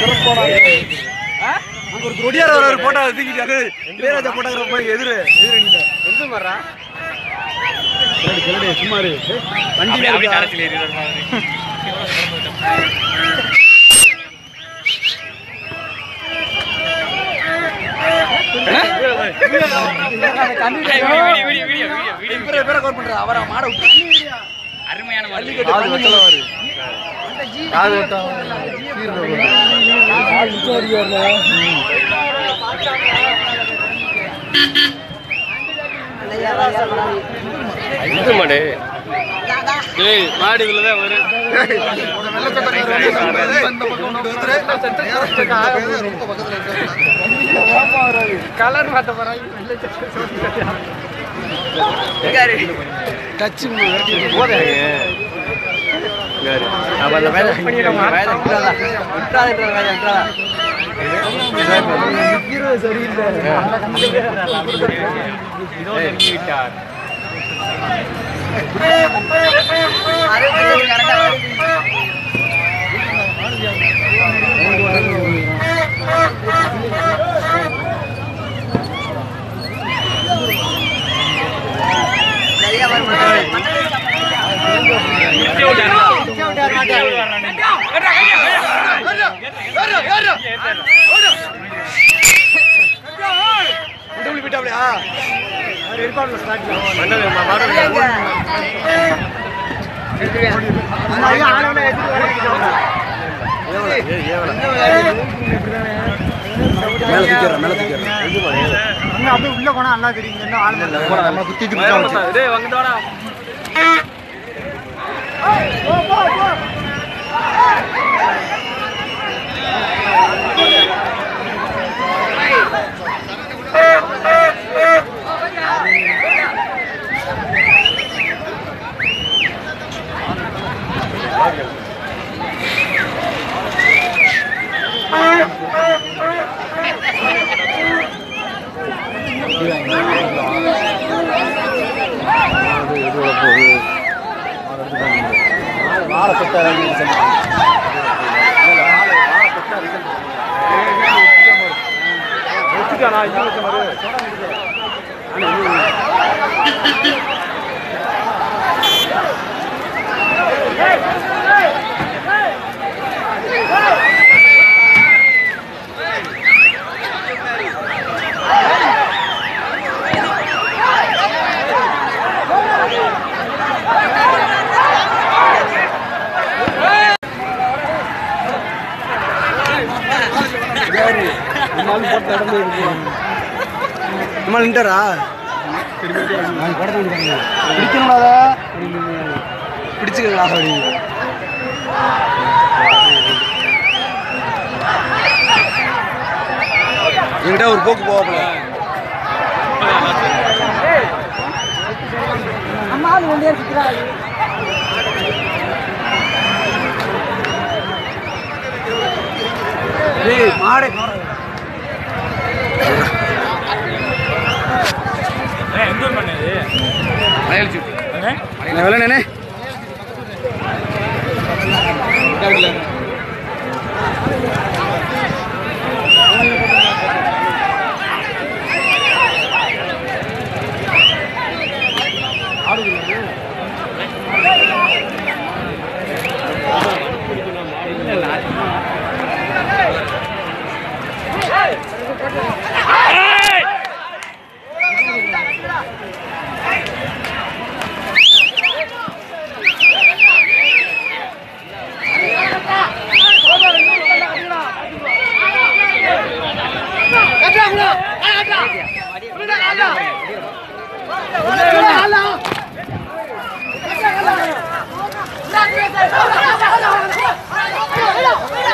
அங்க ஒரு கொடியார் ஒரு போட்டோ தூக்கிட்டாரு இளையராஜா போட்டோகிராஃபர் போய் எதிரு எதிரு நீங்க எந்த மரா கேளு, கேளுடே, சும்மா இரு ஏய், வண்டியில இருக்கா? இவரை பேரை cover பண்றா, அவரை மாட விட்டு. அருமையான காது வெட்டல வாரு. காது வெட்டா காது மிச்சம் வரைக்கும் வரல. இது மாடு ஏய் மாடு இதுல தான் வரும் கலர் மாத்த போறாங்க டச்சு போதே விட்டு போயிட்டாப்லையா மேல தூக்கிறேன் மேல தூக்கிறேன் அப்படியே உள்ள போனா நல்லா தெரியும் என்ன ஆள் போடா, நம்ம குத்தி குத்தி டேய் வந்துடா வாழை தொட்டா நம்ம நின்றாரா பிடிக்கணும்டா பிடிச்சுக்கா அப்படி என்கிட்ட ஒரு போக்கு போவாப்புல அம்மா அது ஒன்றே சுத்துறாரு டேய் மாடு என்ன வேலை நானே ஆ